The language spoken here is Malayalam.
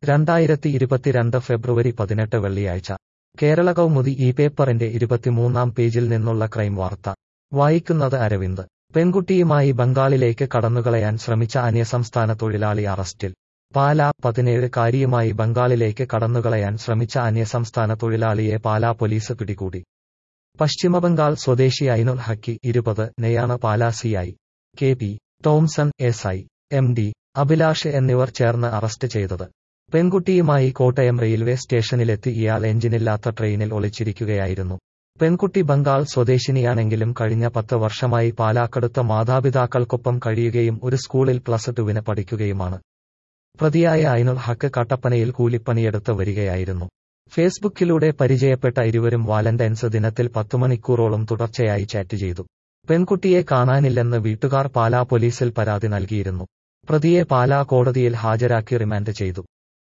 രണ്ടായിരത്തി ഇരുപത്തിരണ്ട് ഫെബ്രുവരി പതിനെട്ട് വെള്ളിയാഴ്ച കേരള കൗമുദി ഈ പേപ്പറിന്റെ ഇരുപത്തിമൂന്നാം പേജിൽ നിന്നുള്ള ക്രൈം വാർത്ത വായിക്കുന്നത് അരവിന്ദ് പെൺകുട്ടിയുമായി ബംഗാളിലേക്ക് കടന്നുകളയാൻ ശ്രമിച്ച അന്യസംസ്ഥാന തൊഴിലാളി അറസ്റ്റിൽ പാലാ പതിനേഴ് കാരിയുമായി ബംഗാളിലേക്ക് കടന്നുകളയാൻ ശ്രമിച്ച അന്യസംസ്ഥാന തൊഴിലാളിയെ പാലാ പോലീസ് പിടികൂടി പശ്ചിമബംഗാൾ സ്വദേശി ഐനുൽ ഹക്കി ഇരുപത് നെയാണ് Pala CI K P Tomson S I M D Abhilash എന്നിവർ ചേർന്ന് അറസ്റ്റ് ചെയ്തത് പെൺകുട്ടിയുമായി കോട്ടയം റെയിൽവേ സ്റ്റേഷനിലെത്തി ഇയാൾ എഞ്ചിനില്ലാത്ത ട്രെയിനിൽ ഒളിച്ചിരിക്കുകയായിരുന്നു പെൺകുട്ടി ബംഗാൾ സ്വദേശിനിയാണെങ്കിലും കഴിഞ്ഞ പത്ത് വർഷമായി പാലാക്കടുത്ത മാതാപിതാക്കൾക്കൊപ്പം കഴിയുകയും ഒരു സ്കൂളിൽ പ്ലസ് ടുവിന് പഠിക്കുകയുമാണ് പ്രതിയായ ഐനുൽ ഹക്ക് കട്ടപ്പനയിൽ കൂലിപ്പണിയെടുത്ത് വരികയായിരുന്നു ഫേസ്ബുക്കിലൂടെ പരിചയപ്പെട്ട ഇരുവരും വാലന്റൈൻസ് ദിനത്തിൽ പത്തു മണിക്കൂറോളം തുടർച്ചയായി ചാറ്റ് ചെയ്തു പെൺകുട്ടിയെ കാണാനില്ലെന്ന് വീട്ടുകാർ പാലാ പോലീസിൽ പരാതി നൽകിയിരുന്നു പ്രതിയെ പാലാ കോടതിയിൽ ഹാജരാക്കി റിമാൻഡ് ചെയ്തു